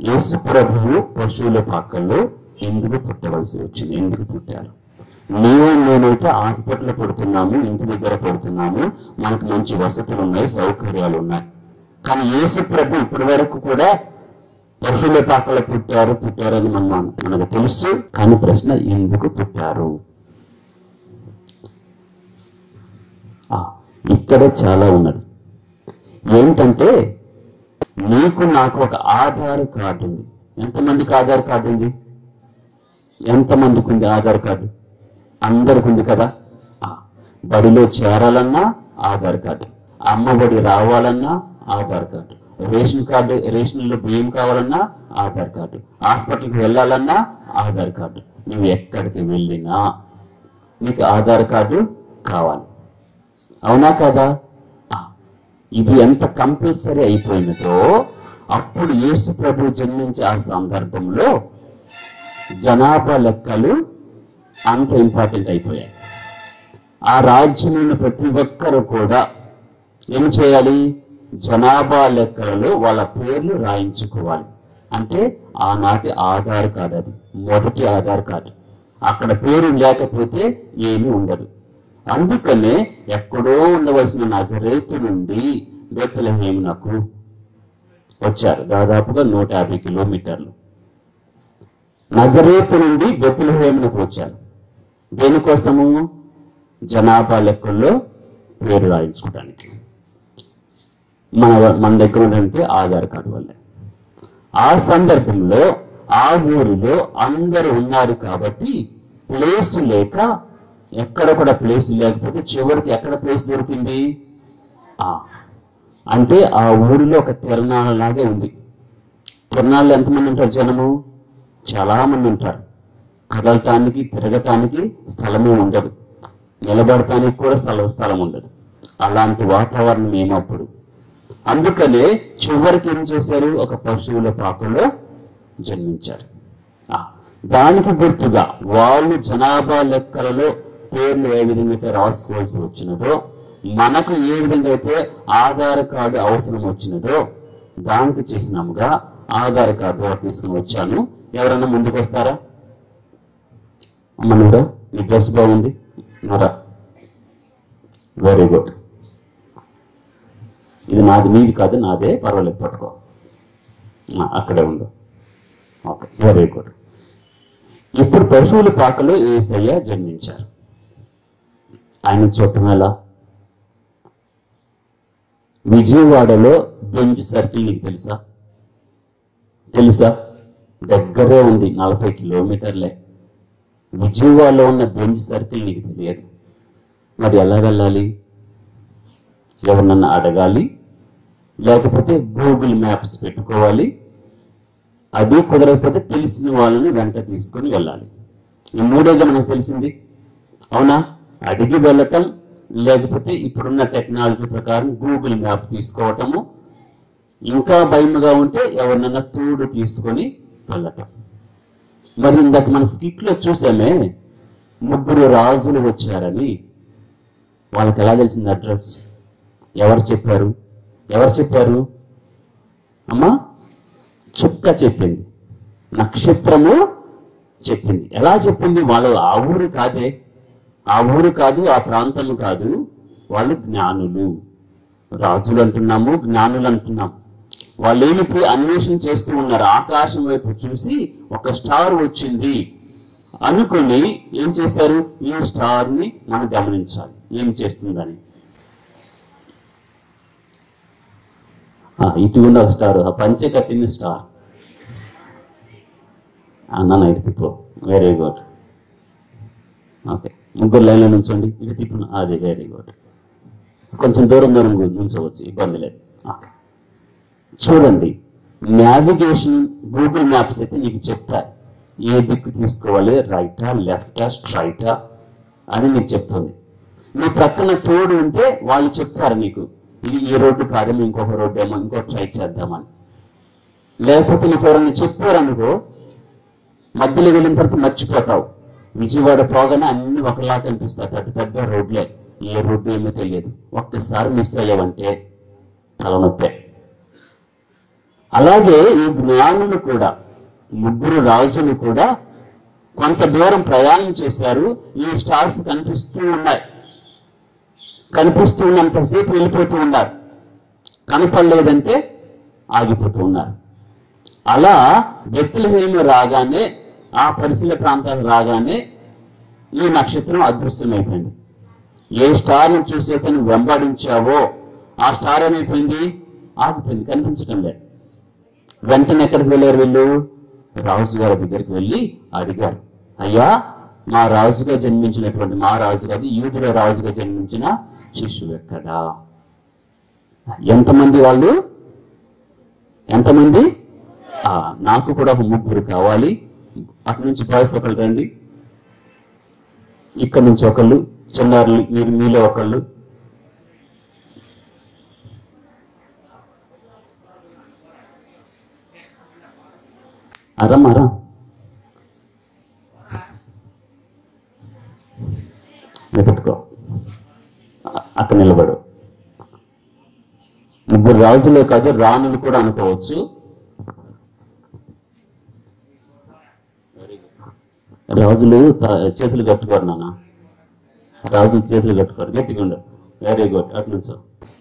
యేసు ప్రభువు పశువుల పాకల్లో ఎందుకు పుట్టవలసి వచ్చింది ఎందుకు పుట్టారు నీవు నేనైతే హాస్పిటల్ పడుతున్నాము ఇంటి దగ్గర పడుతున్నాము మనకు మంచి వసతులు ఉన్నాయి సౌకర్యాలు ఉన్నాయి కానీ యేసు ప్రభు ఇప్పటి వరకు కూడా పశువుల పాకలో పుట్టారు పుట్టారని మనం మనకు తెలుసు కానీ ప్రశ్న ఎందుకు పుట్టారు ఆ, ఇక్కడ చాలా ఉన్నది ఏంటంటే నీకు నాకు ఒక ఆధార్ కార్డు ఉంది ఎంతమందికి ఆధార్ కార్డు ఉంది ఎంతమందికి ఉంది ఆధార్ కార్డు అందరికి ఉంది కదా ఆ, బడిలో చేరాలన్నా ఆధార్ కార్డు అమ్మఒడి రావాలన్నా ఆధార్ కార్డు రేషన్ కార్డు రేషన్లో బియ్యం కావాలన్నా ఆధార్ కార్డు హాస్పిటల్కి వెళ్ళాలన్నా ఆధార్ కార్డు నువ్వు ఎక్కడికి వెళ్ళినా నీకు ఆధార్ కార్డు కావాలి అవునా కదా ఆ, ఇది ఎంత కంపల్సరీ అయిపోయినదో అప్పుడు యేసు ప్రభు జన్మించే ఆ సందర్భంలో జనాభా లెక్కలు అంత ఇంపార్టెంట్ అయిపోయాయి ఆ రాజ్యంలో ఉన్న ప్రతి ఒక్కరు కూడా ఏం చేయాలి జనాభా లెక్కలలో వాళ్ళ పేర్లు రాయించుకోవాలి అంటే ఆనాటి ఆధార్ కార్డు అది మొదటి ఆధార్ కార్డు అక్కడ పేరు లేకపోతే ఏమీ ఉండదు అందుకనే ఎక్కడో ఉండవలసిన నజరేతు నుండి బెత్తలహేమునకు వచ్చారు దాదాపుగా నూట యాభై కిలోమీటర్లు నజరేతు నుండి బెత్తలహేమునకు వచ్చారు దేనికోసము జనాభా లెక్కల్లో పేరు రాయించుకోవడానికి మన మన దగ్గర ఉన్నటువంటి ఆధార్ కార్డు వల్లే ఆ సందర్భంలో ఆ ఊరిలో అందరూ ఉన్నారు కాబట్టి ప్లేస్ లేక ఎక్కడ కూడా ప్లేస్ లేకపోతే చివరికి ఎక్కడ ప్లేస్ దొరికింది ఆ అంటే ఆ ఊరిలో ఒక తిరణాల లాగే ఉంది తిరణాల్లో ఎంతమంది ఉంటారు జనము చాలా మంది ఉంటారు కదలటానికి తిరగటానికి స్థలమే ఉండదు నిలబడటానికి కూడా స్థలం స్థలం ఉండదు అలాంటి వాతావరణం ఏమప్పుడు అందుకనే చివరికి ఏం చేశారు ఒక పశువుల పాకలో జన్మించారు ఆ, దానికి గుర్తుగా వాళ్ళు జనాభా లెక్కలలో పేర్లు ఏ విధంగా అయితే రాసుకోవాల్సి వచ్చినదో మనకు ఏ విధంగా అయితే ఆధార్ కార్డు అవసరం వచ్చినదో దానికి చిహ్నంగా ఆధార్ కార్డు కూడా తీసుకుని వచ్చాను ఎవరన్నా ముందుకు వస్తారా అమ్మ నూరా నీ డ్రెస్ బాగుంది నూరా వెరీ గుడ్ ఇది నాది నీది కాదు నాదే పర్వాలేదు పట్టుకో ఆ, అక్కడే ఉండు ఓకే వెరీ గుడ్ ఇప్పుడు పశువుల పాకలో ఏసయ్య జన్మించారు ఆయన చూడటం ఎలా విజయవాడలో బెంచ్ సర్కిల్ నీకు తెలుసా తెలుసా దగ్గరే ఉంది నలభై కిలోమీటర్లే విజయవాడలో ఉన్న బెంచ్ సర్కిల్ నీకు తెలియదు మరి ఎలా వెళ్ళాలి ఎవరినన్నా అడగాలి లేకపోతే గూగుల్ మ్యాప్స్ పెట్టుకోవాలి అది కుదరకపోతే తెలిసిన వాళ్ళని వెంట తీసుకొని వెళ్ళాలి ఈ మూడేగా మనకు తెలిసింది అవునా అడిగి వెళ్ళటం లేకపోతే ఇప్పుడున్న టెక్నాలజీ ప్రకారం గూగుల్ మ్యాప్ తీసుకోవటము ఇంకా భయముగా ఉంటే ఎవరినన్నా తోడు తీసుకొని వెళ్ళటం మరి ఇందాక మన స్కిట్ లో చూసామే ముగ్గురు రాజులు వచ్చారని వాళ్ళకి ఎలా తెలిసింది అడ్రస్ ఎవరు చెప్పారు ఎవరు చెప్పారు అమ్మా చుక్క చెప్పింది నక్షత్రము చెప్పింది ఎలా చెప్పింది వాళ్ళు ఆ ఊరు కాదే ఆ ఊరు కాదు ఆ ప్రాంతం కాదు వాళ్ళు జ్ఞానులు రాజులు అంటున్నాము జ్ఞానులు అంటున్నాం వాళ్ళు ఏమిటి అన్వేషణ చేస్తూ ఉన్నారు ఆకాశం వైపు చూసి ఒక స్టార్ వచ్చింది అనుకుని ఏం చేశారు ఈ స్టార్ ని మనం గమనించాలి ఏం చేస్తుందని ఆ, ఇటు ఉన్న ఒక స్టార్ ఆ పంచె కట్టిన స్టార్ అన్న ఇటు తిప్పు వెరీ గుడ్ ఓకే ముగ్గురు లైన్లో నుంచోండి ఇటు తిప్పు అది వెరీ గుడ్ కొంచెం దూరం దూరం నుంచోవచ్చు ఇబ్బంది లేదు ఓకే చూడండి నావిగేషన్ గూగుల్ మ్యాప్స్ అయితే నీకు చెప్తాయి ఏ దిక్కు తీసుకోవాలి రైటా లెఫ్టా స్ట్రైటా అని నీకు చెప్తుంది నీ ప్రక్కన తోడు ఉంటే వాళ్ళు చెప్తారు నీకు ఇది ఈ రోడ్డు కాదేమో ఇంకొక రోడ్డు ఏమో ఇంకో ట్రై చేద్దామని లేకపోతే నీకు ఎవరైనా చెప్పారనుకో మధ్యలో వెళ్ళిన తర్వాత మర్చిపోతావు విజయవాడ పోగానే అన్ని ఒకలా కనిపిస్తాయి పెద్ద పెద్ద రోడ్లే ఏ రోడ్డు ఏమో తెలియదు ఒక్కసారి మిస్ అయ్యావంటే తలనొప్పే అలాగే ఈ జ్ఞానులు కూడా ముగ్గురు రాజులు కూడా కొంత దూరం ప్రయాణం చేశారు ఈ స్టార్స్ కనిపిస్తూ ఉన్నాయి కనిపిస్తూ ఉన్నంతసేపు వెళ్ళిపోతూ ఉన్నారు కనపడలేదంటే ఆగిపోతూ ఉన్నారు అలా బెత్లహేము రాగానే ఆ పరిసర ప్రాంతాలు రాగానే ఈ నక్షత్రం అదృశ్యమైపోయింది ఏ స్టార్ను చూసి అతను వెంబడించావో ఆ స్టార్ ఏమైపోయింది ఆగిపోయింది కనిపించటం లేదు వెంటనే ఎక్కడికి వెళ్ళారు వీళ్ళు రాజు గారి దగ్గరికి వెళ్ళి అడిగారు అయ్యా మా రాజుగా జన్మించినటువంటి మా రాజు కాదు యూదుల రాజుగా జన్మించిన శిశువు ఎక్కడా ఎంతమంది వాళ్ళు ఎంతమంది ఆ, నాకు కూడా ఒక ముగ్గురు కావాలి అక్కడి నుంచి బాయ్స్ ఒకళ్ళు రండి ఇక్కడ నుంచి ఒకళ్ళు చిన్నారులు మీరు మీలో ఒకళ్ళు అరం అరం పెట్టుకో అ- అక్కడ నిలబడు ముగ్గురు రాజులే కాదు రాణులు కూడా అనుకోవచ్చు రాజులు త- చేతులు కట్టుకోరు నాన్న రాజులు చేతులు కట్టుకోరు గట్టిగా ఉండు వెరీ గుడ్ అటు నుంచో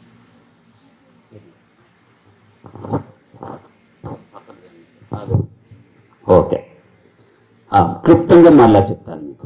ఓకే ఆ, క్లుప్తంగా మళ్ళా చెప్తాను మీకు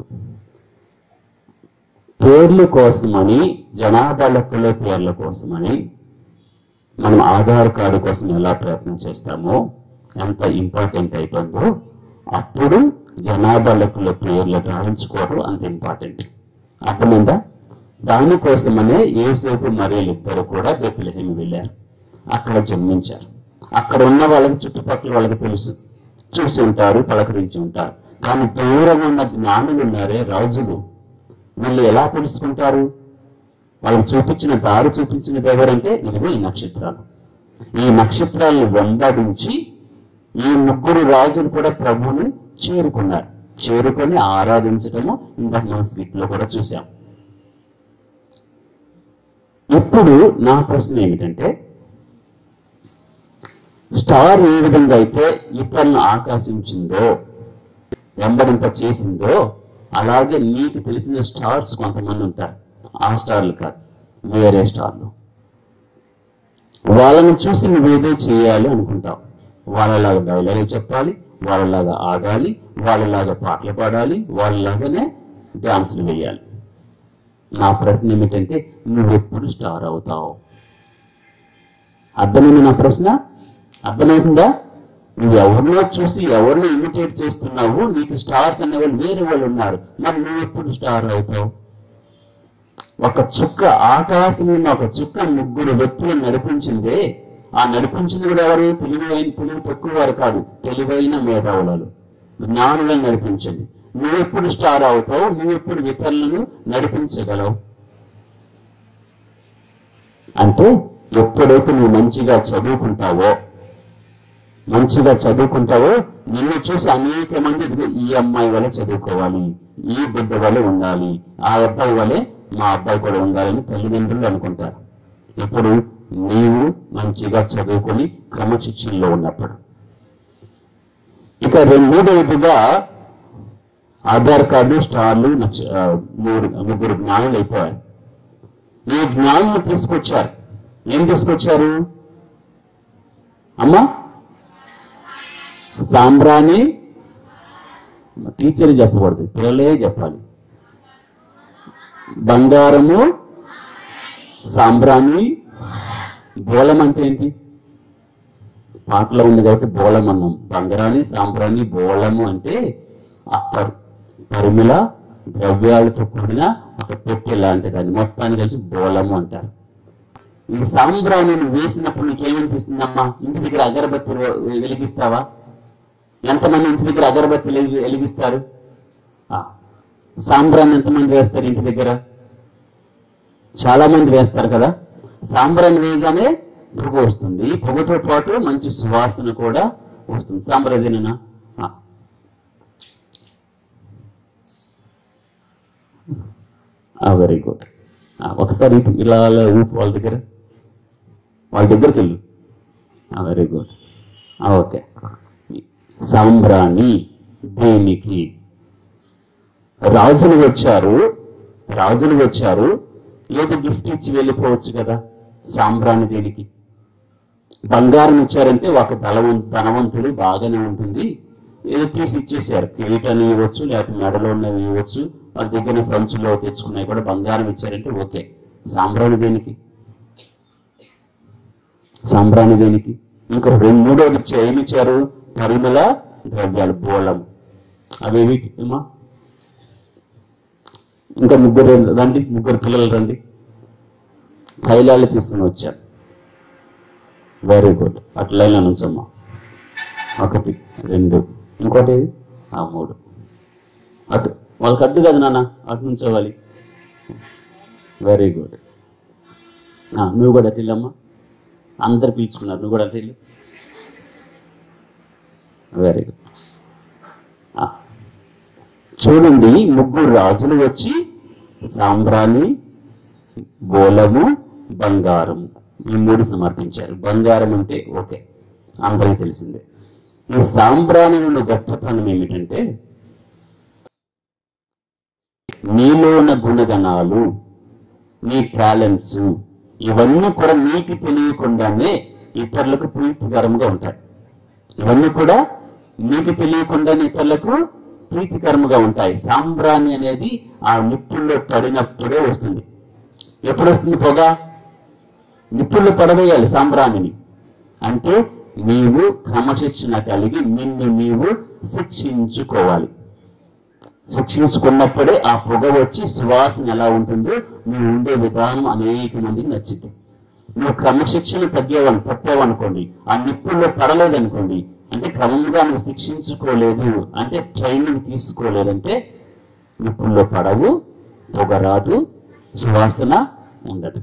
పేర్ల కోసమని జనాభా లెక్కలో పేర్ల కోసమని మనం ఆధార్ కార్డు కోసం ఎలా ప్రయత్నం చేస్తామో ఎంత ఇంపార్టెంట్ అయిపోయిందో అప్పుడు జనాభా లెక్కలో పేర్లు రాయించుకోవడం అంత ఇంపార్టెంట్ అర్థమైందా దానికోసమనే ఏసేపు మరియలు ఇద్దరు కూడా బెత్లెహేమి వెళ్ళారు అక్కడ జన్మించారు అక్కడ ఉన్న వాళ్ళకి చుట్టుపక్కల వాళ్ళకి తెలుసు చూసి ఉంటారు పలకరించి ఉంటారు కానీ దూరం ఉన్న జ్ఞానులు ఉన్నారే రాజులు వీళ్ళు ఎలా తెలుసుకుంటారు వాళ్ళకి చూపించిన దారి చూపించినది ఎవరంటే ఇదిగో ఈ నక్షత్రాలు ఈ నక్షత్రాలను వెంబడించి ఈ ముగ్గురు రాజులు కూడా ప్రభువుని చేరుకున్నారు చేరుకొని ఆరాధించటము ఇందాక మనం స్లిప్ లో కూడా చూసాం ఇప్పుడు నా ప్రశ్న ఏమిటంటే స్టార్ ఏ విధంగా అయితే ఇతరులను ఆకర్షించిందో వెంబడింప చేసిందో అలాగే నీకు తెలిసిన స్టార్స్ కొంతమంది ఉంటారు ఆ స్టార్లు కాదు వేరే స్టార్లు వాళ్ళని చూసి నువ్వేదో చేయాలి అనుకుంటావు వాళ్ళలాగా డైలాగ్ చెప్పాలి వాళ్ళలాగా ఆడాలి వాళ్ళలాగా పాటలు పాడాలి వాళ్ళలాగానే డాన్సులు వేయాలి నా ప్రశ్న ఏమిటంటే నువ్వెప్పుడు స్టార్ అవుతావు అర్థమైంది నా ప్రశ్న అర్థమవుతుందా నువ్వు ఎవరినో చూసి ఎవరినో ఇమిటేట్ చేస్తున్నావు నీకు స్టార్స్ అనేవాళ్ళు వేరే వాళ్ళు ఉన్నారు మరి నువ్వు ఎప్పుడు స్టార్ అవుతావు ఒక చుక్క ఆకాశం ఉన్న ఒక చుక్క ముగ్గురు వ్యక్తులను నడిపించిందే ఆ నడిపించింది కూడా ఎవరు తెలివైన తెలివి తక్కువ వారు కాదు తెలివైన మేధావులు జ్ఞానులను నడిపించింది నువ్వెప్పుడు స్టార్ అవుతావు నువ్వెప్పుడు ఇతరులను నడిపించగలవు అంటే ఎప్పుడైతే నువ్వు మంచిగా చదువుకుంటావో మంచిగా చదువుకుంటావో నిన్ను చూసి అనేక మంది ఇదిగో ఈ అమ్మాయి వల్ల చదువుకోవాలి ఈ బిడ్డ వల్ల ఉండాలి ఆ అబ్బాయి వల్లే మా అబ్బాయి కూడా ఉండాలని తల్లిదండ్రులు అనుకుంటారు ఇప్పుడు నీవు మంచిగా చదువుకొని క్రమశిక్షణలో ఉన్నప్పుడు ఇక రెండోదైపుగా ఆధార్ కార్డు స్టార్లు నక్ష- ఆ, మూడు ముగ్గురు జ్ఞానులు అయిపోయారు ఈ జ్ఞానులు తీసుకొచ్చారు ఏం తీసుకొచ్చారు అమ్మా సాంబ్రాణి టీచర్ చెప్పకూడదు పిల్లలే చెప్పాలి బంగారము సాంబ్రాణి బోలం అంటే ఏంటి పాటలో ఉంది కాబట్టి బోలం అన్నాం బంగారాన్ని సాంబ్రాణి బోలము అంటే అత్తరు పరిమిళ ద్రవ్యాలతో కూడిన ఒక పెట్టె లాంటిది అది మొత్తాన్ని కలిసి బోలము అంటారు ఈ సాంబ్రాణిని వేసినప్పుడు నీకు ఏమనిపిస్తుందమ్మా ఇంటి దగ్గర అగరబత్తి వె- వెలిగిస్తావా ఎంతమంది ఇంటి దగ్గర అగరబత్తి వెలిగి- వెలిగిస్తారు ఆ, సాంబ్రాన్ని ఎంతమంది వేస్తారు ఇంటి దగ్గర చాలా మంది వేస్తారు కదా సాంబ్రాన్ని వేయగానే పొగ వస్తుంది పొగతో పాటు మంచి సువాసన కూడా వస్తుంది సాంబ్రాదేనా వెరీ గుడ్ ఒకసారి ఇటు- ఇలా అలా ఊపు వాళ్ళ దగ్గర వాళ్ళ దగ్గరికి వెళ్ళు వెరీ గుడ్ ఆ, ఓకే సాంబ్రాణి దేనికి రాజులు వచ్చారు రాజులు వచ్చారు ఏదో గిఫ్ట్ ఇచ్చి వెళ్ళిపోవచ్చు కదా సాంబ్రాణి దేనికి బంగారం ఇచ్చారంటే ఒక ధనవం ధనవంతుడు బాగానే ఉంటుంది ఏదో తీసి ఇచ్చేసారు కిరీటాన్ని ఇవ్వచ్చు లేకపోతే మెడలో ఉన్నవి ఇవ్వచ్చు వాళ్ళ దగ్గర సంచులో తెచ్చుకున్నాయి కూడా బంగారం ఇచ్చారంటే ఓకే సాంబ్రాణి దేనికి సాంబ్రాణి దేనికి ఇంకా రెండు మూడోది ఇచ్చా- ఏమి ఇచ్చారు పరిమళ ద్రవ్యాలు బోళం అవేవి ఏమా ఇంకా ముగ్గురు రండి ముగ్గురు పిల్లలు రండి తైలాలు తీసుకుని వచ్చారు వెరీ గుడ్ అట్లా లైన్లో నుంచమ్మా ఒకటి రెండు ఇంకోటి ఏది? ఆ మూడు అటు వాళ్ళకి అడ్డు కదా నాన్న అటు నుంచోవాలి వెరీ గుడ్ నువ్వు కూడా అటు వెళ్ళమ్మా అందరు పిలుచుకున్నారు నువ్వు కూడా అటు వెళ్ళు వెరీ గుడ్ చూడండి ముగ్గురు రాజులు వచ్చి సాంబ్రాణి గోళము బంగారం ఈ మూడు సమర్పించారు బంగారం అంటే ఓకే అందరికీ తెలిసిందే ఈ సాంబ్రాణి ఉన్న గొప్పతనం ఏమిటంటే నీలో ఉన్న గుణగణాలు నీ టాలెంట్స్ ఇవన్నీ కూడా నీకు తెలియకుండానే ఇతరులకు ప్రీతికరంగా ఉంటాయి ఇవన్నీ కూడా నీకు తెలియకుండానే ఇతరులకు ప్రీతికరముగా ఉంటాయి సాంబ్రాణి అనేది ఆ నిప్పుల్లో పడినప్పుడే వస్తుంది ఎప్పుడు వస్తుంది పొగ నిప్పుల్లో పడవేయాలి సాంబ్రాణిని అంటే నీవు క్రమశిక్షణ కలిగి నిన్ను నీవు శిక్షించుకోవాలి శిక్షించుకున్నప్పుడే ఆ పొగ వచ్చి సువాసన ఎలా ఉంటుందో నువ్వు ఉండే విధానం అనేక మందికి నచ్చింది నువ్వు క్రమశిక్షణ తగ్గేవని తప్పేవనుకోండి ఆ నిప్పుల్లో పడలేదనుకోండి అంటే క్రమంగా నువ్వు శిక్షించుకోలేదు అంటే ట్రైనింగ్ తీసుకోలేదంటే నిప్పుల్లో పడవు పొగ రాదు సువాసన ఉండదు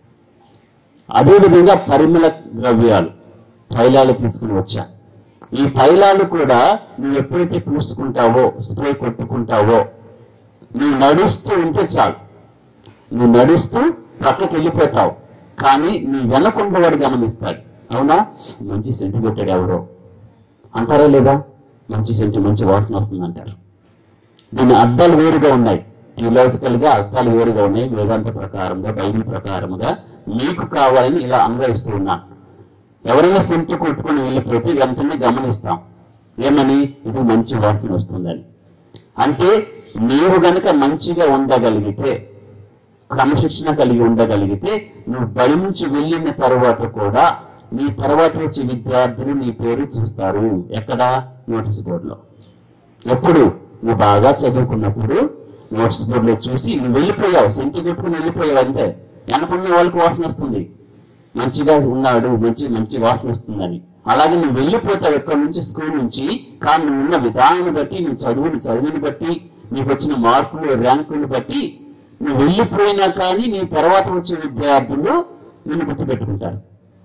అదేవిధంగా పరిమళ ద్రవ్యాలు తైలాలు తీసుకుని వచ్చా ఈ తైలాలు కూడా నువ్వు ఎప్పుడైతే పూసుకుంటావో స్ప్రే కొట్టుకుంటావో నువ్వు నడుస్తూ ఉంటే చాలు నువ్వు నడుస్తూ పక్కకి వెళ్ళిపోతావు కానీ నీ వెనకుండా వాడు గమనిస్తాడు అవునా మంచి సెంటు పెట్టాడు ఎవరో అంటారా లేదా మంచి సెంటు మంచి వాసన వస్తుంది అంటారు దీని అర్థాలు వేరుగా ఉన్నాయి థియలాజికల్ గా అర్థాలు వేరుగా ఉన్నాయి వేదాంత ప్రకారంగా బైబిల్ ప్రకారముగా మీకు కావాలని ఇలా అన్వయిస్తూ ఉన్నాను ఎవరైనా సెంటు కొట్టుకుని వెళ్ళిపోతే వెంటనే గమనిస్తాం ఏమని ఇది మంచి వాసన వస్తుందని అంటే నీవు గనుక మంచిగా ఉండగలిగితే క్రమశిక్షణ కలిగి ఉండగలిగితే నువ్వు బడి నుంచి వెళ్ళిన తర్వాత కూడా నీ తర్వాత వచ్చే విద్యార్థులు నీ పేరు చూస్తారు ఎక్కడ నోటీస్ బోర్డులో ఎప్పుడు నువ్వు బాగా చదువుకున్నప్పుడు నోట్స్ బోర్డులో చూసి నువ్వు వెళ్ళిపోయావు సెంటు కొట్టుకుని వెళ్ళిపోయావు అంతే వెనకున్న వాళ్ళకి వాసన వస్తుంది మంచిగా ఉన్నాడు మంచి మంచి వాసన వస్తుందని అలాగే నువ్వు వెళ్ళిపోతావు ఎక్కడి నుంచి స్కూల్ నుంచి కానీ నువ్వు ఉన్న విధానాన్ని బట్టి నువ్వు చదువుని చదువుని బట్టి నీకు వచ్చిన మార్కులు ర్యాంకులు బట్టి నువ్వు వెళ్ళిపోయినా కానీ నీ తర్వాత వచ్చే విద్యార్థులు నిన్ను గుర్తుపెట్టుకుంటారు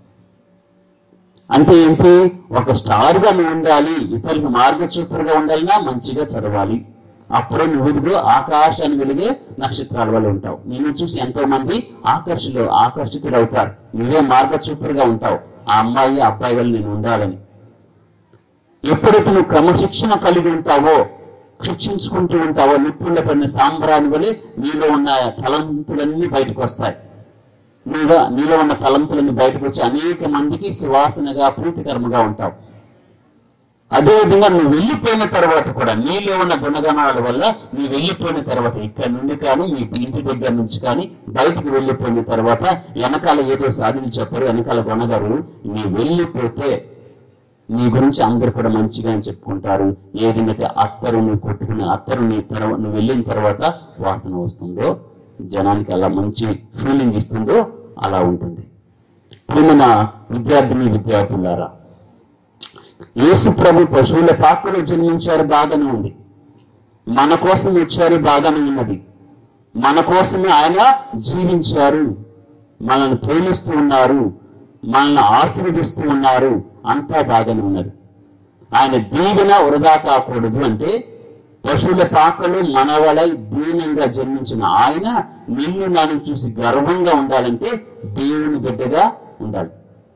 అంటే ఏంటి ఒక స్టార్ గా నువ్వు ఉండాలి ఇతరులకు మార్గచూపురుగా ఉండాలన్నా మంచిగా చదవాలి అప్పుడే నువ్వు ఇదిగో ఆకాశాన్ని వెలిగే నక్షత్రాల వల్ల ఉంటావు నిన్ను చూసి ఎంతో మంది ఆకర్షులు ఆకర్షితులు అవుతారు నువ్వే మార్గచూపురుగా ఉంటావు ఆ అమ్మాయి ఆ అబ్బాయి వల్ల నేను ఉండాలని ఎప్పుడైతే నువ్వు క్రమశిక్షణ కలిగి ఉంటావో శిక్షించుకుంటూ ఉంటావో నిప్పుల్లో పడిన సాంబ్రాన్ని వలె నీలో ఉన్న తలంతులన్నీ బయటకు వస్తాయి నీలో నీలో ఉన్న తలంతులన్నీ బయటకు వచ్చి అనేక మందికి సువాసనగా ప్రీతికరముగా ఉంటావు అదేవిధంగా నువ్వు వెళ్ళిపోయిన తర్వాత కూడా నీలో ఉన్న గుణగణాల వల్ల నీ వెళ్ళిపోయిన తర్వాత ఇక్కడ నుండి కానీ మీ ఇంటి దగ్గర నుంచి కానీ బయటకు వెళ్ళిపోయిన తర్వాత వెనకాల ఏదో సాధన చెప్పారు వెనకాల గుణగారు నీ వెళ్ళిపోతే నీ గురించి అందరు కూడా మంచిగా అని చెప్పుకుంటారు ఏదైతే అత్తరు నువ్వు కొట్టుకుని అత్తరు నీ తర్వాత నువ్వు వెళ్ళిన తర్వాత వాసన వస్తుందో జనానికి అలా మంచి ఫీలింగ్ ఇస్తుందో అలా ఉంటుంది ప్రియమైన విద్యార్థిని విద్యార్థులారా యేసు ప్రభు పశువుల పాకలో జన్మించారు బాగానే ఉంది మన కోసం వచ్చారు బాగానే ఉన్నది మన కోసమే ఆయన జీవించారు మనల్ని ప్రేమిస్తూ ఉన్నారు మనల్ని ఆశీర్వదిస్తూ ఉన్నారు అంతా బాగానే ఉన్నది ఆయన దీవెన వృధా కాకూడదు అంటే పశువుల పాకలు మనవలై దీనంగా జన్మించిన ఆయన నిన్ను నన్ను చూసి గర్వంగా ఉండాలంటే దేవుని బిడ్డగా ఉండాలి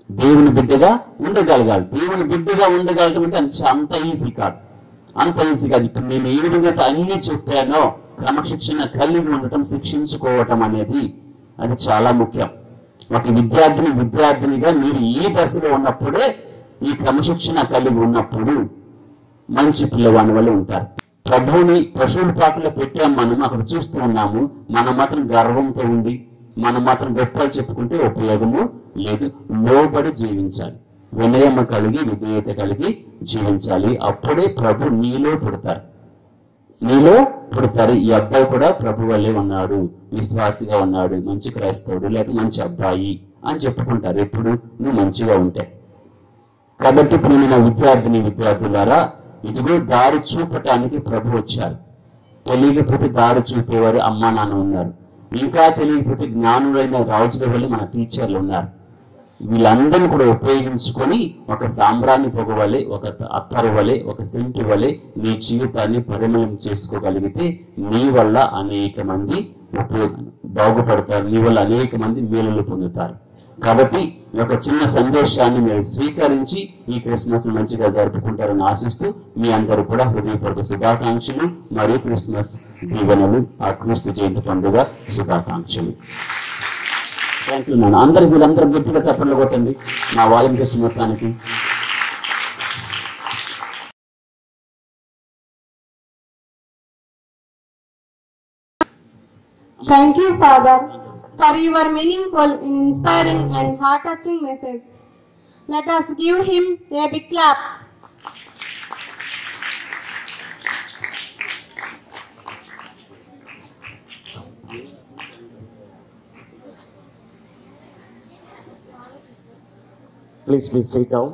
దేవుని బిడ్డగా ఉండగలగాలి దేవుని బిడ్డగా ఉండగలగడం అంటే అంత అంత ఈజీ కాదు అంత ఈజీ కాదు ఇప్పుడు నేను ఏ విధంగా అయితే అన్ని చెప్పానో క్రమశిక్షణ కలిగి ఉండటం శిక్షించుకోవటం అనేది అది చాలా ముఖ్యం ఒక విద్యార్థిని విద్యార్థినిగా మీరు ఈ దశలో ఉన్నప్పుడే ఈ క్రమశిక్షణ కలిగి ఉన్నప్పుడు మంచి పిల్లవాని వల్ల ఉంటారు ప్రభువుని పశువుల పాకలో పెట్టాం మనం అక్కడ చూస్తూ ఉన్నాము మనం మాత్రం గర్వంతో ఉండి మనం మాత్రం గొప్పలు చెప్పుకుంటే ఉపయోగము లేదు లోబడి జీవించాలి వినయము కలిగి విధేయత కలిగి జీవించాలి అప్పుడే ప్రభు నీలో పుడతారు నీలో పుడతారు ఈ అబ్బాయి కూడా ప్రభు వల్లే ఉన్నాడు విశ్వాసిగా ఉన్నాడు మంచి క్రైస్తవుడు లేక మంచి అబ్బాయి అని చెప్పుకుంటారు ఎప్పుడు నువ్వు మంచిగా ఉంటే కాబట్టి ఇప్పుడు నేను విద్యార్థిని విద్యార్థులారా ఇదిగో దారి చూపటానికి ప్రభు వచ్చారు తెలియకపోతే దారి చూపేవారు అమ్మా నాన్న ఉన్నారు ఇంకా తెలియకపోతే జ్ఞానులైన రాజుల వల్ల మన టీచర్లు ఉన్నారు వీళ్ళందరినీ కూడా ఉపయోగించుకొని ఒక సాంబ్రాన్ని పొగ వలె ఒక అత్తరు వలె ఒక సెంటు వలె నీ జీవితాన్ని పరిమళం చేసుకోగలిగితే నీ వల్ల అనేక మంది ఉపయోగ బాగుపడతారు నీ వల్ల అనేక మంది మేలులు పొందుతారు కాబట్టి ఈ యొక్క చిన్న సందేశాన్ని మీరు స్వీకరించి ఈ క్రిస్మస్ మంచిగా జరుపుకుంటారని ఆశిస్తూ మీ అందరూ కూడా హృదయపూర్వక శుభాకాంక్షలు మరియు క్రిస్మస్ దీవెనలు ఆ క్రీస్తు జయంతి పండుగ శుభాకాంక్షలు థ్యాంక్ యూ నాన్న అందరు వీళ్ళందరూ గట్టిగా చప్పట్లు కొట్టండి మా వాలంటీర్స్ మొత్తానికి Thank you, Father, for your meaningful, inspiring, and heart-touching message. Let us give him a big clap. Please be sit down.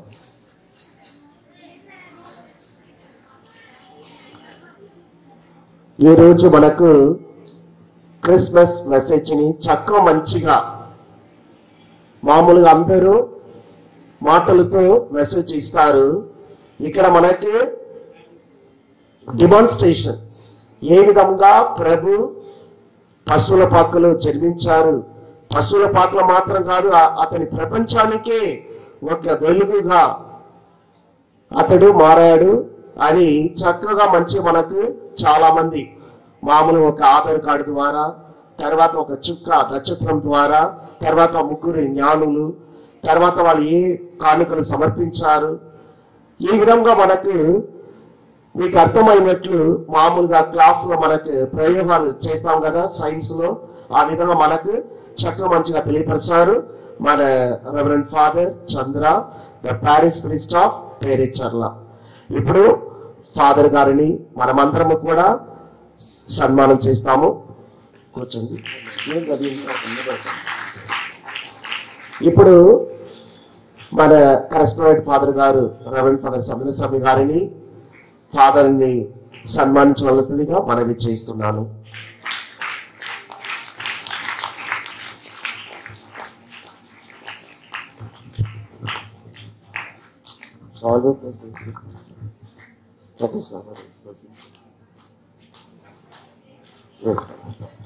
ఈరోజు మనకు క్రిస్మస్ మెసేజ్ని చక్క మంచిగా మామూలుగా అందరూ మాటలతో మెసేజ్ ఇస్తారు ఇక్కడ మనకి డిమాన్స్ట్రేషన్ ఏ విధంగా ప్రభు పశువుల పాకలో జన్మించారు పశువుల పాకలో మాత్రం కాదు ఆ- అతని ప్రపంచానికే ఒక వెలుగుగా అతడు మారాడు అని చక్కగా మంచి మనకు చాలా మంది మామూలు ఒక ఆధార్ కార్డు ద్వారా తర్వాత ఒక చుక్క నక్షత్రం ద్వారా తర్వాత ముగ్గురు జ్ఞానులు తర్వాత వాళ్ళు ఏ కానుకలు సమర్పించారు ఈ విధంగా మనకు మీకు అర్థమైనట్లు మామూలుగా క్లాసులో మనకు ప్రయోగాలు చేస్తాం కదా సైన్స్ లో ఆ విధంగా మనకు చక్కగా మంచిగా తెలియపరిచారు మన reverend father Chandra the parish priest of Perecherla ఇప్పుడు ఫాదర్ గారిని మనమందరము కూడా సన్మానం చేస్తాము కూర్చోండి ఏం కాదు, ఏం కాదు. ఇప్పుడు మన కరెస్పాండెంట్ ఫాదర్ గారు రెవరెంట్ ఫాదర్ సమిన స్వామి గారిని ఫాదర్ని సన్మానించవలసిందిగా మనవి చేస్తున్నాను Father, present. That is our present. Yes.